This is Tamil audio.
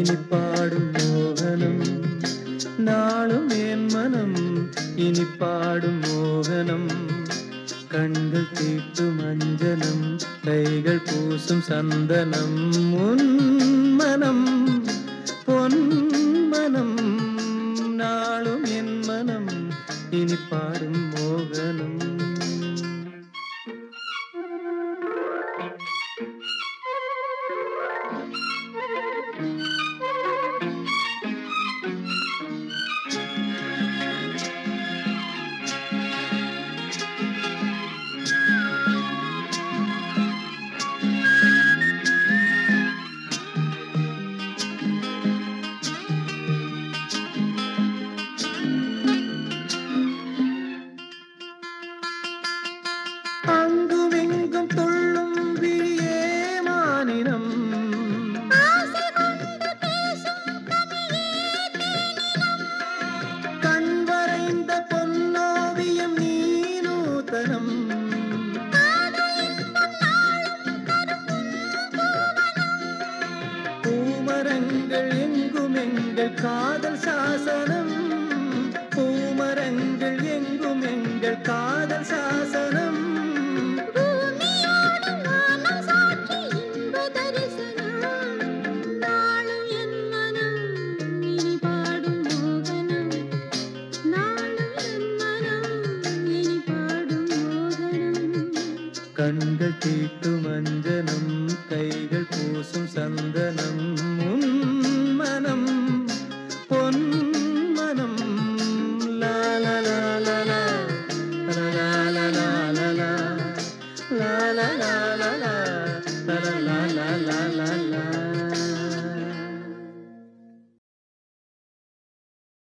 இனி பாடும் மோகனம் நாளும் என் மனம் இனி பாடும் மோகனம் கண்கள் தீட்டும் அஞ்சனம் கைகள் பூசும் சந்தனம் உன் மனம் பொன் மனம் நாளும் என் மனம் இனி பாடும் மோகனம் அங்குமிங்கும் துள்ளும் விழியே மானினம் கண் வரைந்த பொன்னோவியம் நீ நூதனம் பூமரங்கள் எங்கும் எங்கள் காதல் சாசனம் பூமரங்கள் எங்கும் எங்கள் காதல் சாசனம் பூமியோடு வானம் சாட்சி இன்ப தரிசனம். நாளும் என் மனம் இனி பாடும் மோகனம். நாளும் என் மனம் இனி பாடும் மோகனம். கண்கள் தீட்டும் அஞ்சனம் கைகள் பூசும் சந்தனம்